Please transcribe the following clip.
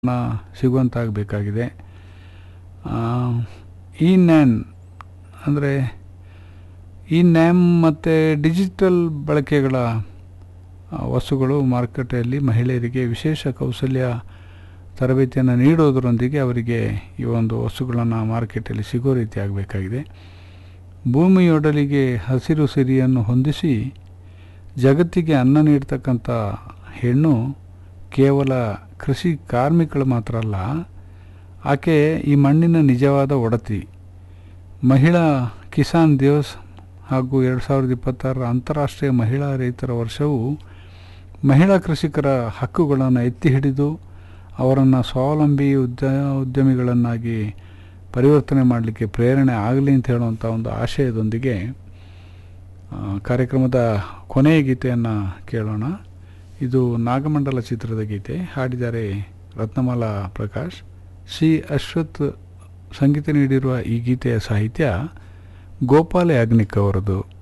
ನ ಸಿಗುವಂತಾಗಬೇಕಾಗಿದೆ ಈ ನ್ಯಾನ್ ಅಂದರೆ ಈ ನ್ಯಾಮ್ ಮತ್ತು ಡಿಜಿಟಲ್ ಬಳಕೆಗಳ ಆ, ವಸ್ತುಗಳು ಮಾರುಕಟ್ಟೆಯಲ್ಲಿ ಮಹಿಳೆಯರಿಗೆ ವಿಶೇಷ ಕೌಶಲ್ಯ ತರಬೇತಿಯನ್ನು ನೀಡೋದರೊಂದಿಗೆ ಅವರಿಗೆ ಈ ಒಂದು ವಸ್ತುಗಳನ್ನು ಮಾರುಕಟ್ಟೆಯಲ್ಲಿ ಸಿಗೋ ರೀತಿ ಆಗಬೇಕಾಗಿದೆ ಭೂಮಿಯೊಡಲಿಗೆ ಹಸಿರು ಸಿರಿಯನ್ನು ಹೊಂದಿಸಿ ಜಗತ್ತಿಗೆ ಅನ್ನ ನೀಡ್ತಕ್ಕಂಥ ಹೆಣ್ಣು ಕೇವಲ ಕೃಷಿ ಕಾರ್ಮಿಕಳು ಮಾತ್ರ ಅಲ್ಲ ಆಕೆ ಈ ಮಣ್ಣಿನ ನಿಜವಾದ ಒಡತಿ ಮಹಿಳಾ ಕಿಸಾನ್ ದಿವಸ್ ಹಾಗೂ ಎರಡು ಸಾವಿರದ ಇಪ್ಪತ್ತಾರರ ಅಂತಾರಾಷ್ಟ್ರೀಯ ಮಹಿಳಾ ರೈತರ ವರ್ಷವು ಮಹಿಳಾ ಕೃಷಿಕರ ಹಕ್ಕುಗಳನ್ನು ಎತ್ತಿ ಹಿಡಿದು ಅವರನ್ನು ಸ್ವಾವಲಂಬಿ ಉದ್ಯ ಉದ್ಯಮಿಗಳನ್ನಾಗಿ ಪರಿವರ್ತನೆ ಮಾಡಲಿಕ್ಕೆ ಪ್ರೇರಣೆ ಆಗಲಿ ಅಂತ ಹೇಳುವಂಥ ಒಂದು ಆಶಯದೊಂದಿಗೆ ಆ, ಕಾರ್ಯಕ್ರಮದ ಕೊನೆಯ ಗೀತೆಯನ್ನು ಕೇಳೋಣ ಇದು ನಾಗಮಂಡಲ ಚಿತ್ರದ ಗೀತೆ ಹಾಡಿದ್ದಾರೆ ರತ್ನಮಾಲಾ ಪ್ರಕಾಶ್ ಸಿ ಅಶ್ವಥ್ ಸಂಗೀತ ನೀಡಿರುವ ಈ ಗೀತೆಯ ಸಾಹಿತ್ಯ ಗೋಪಾಲ ಯಾಜ್ಞಿಕ್ ಅವರದು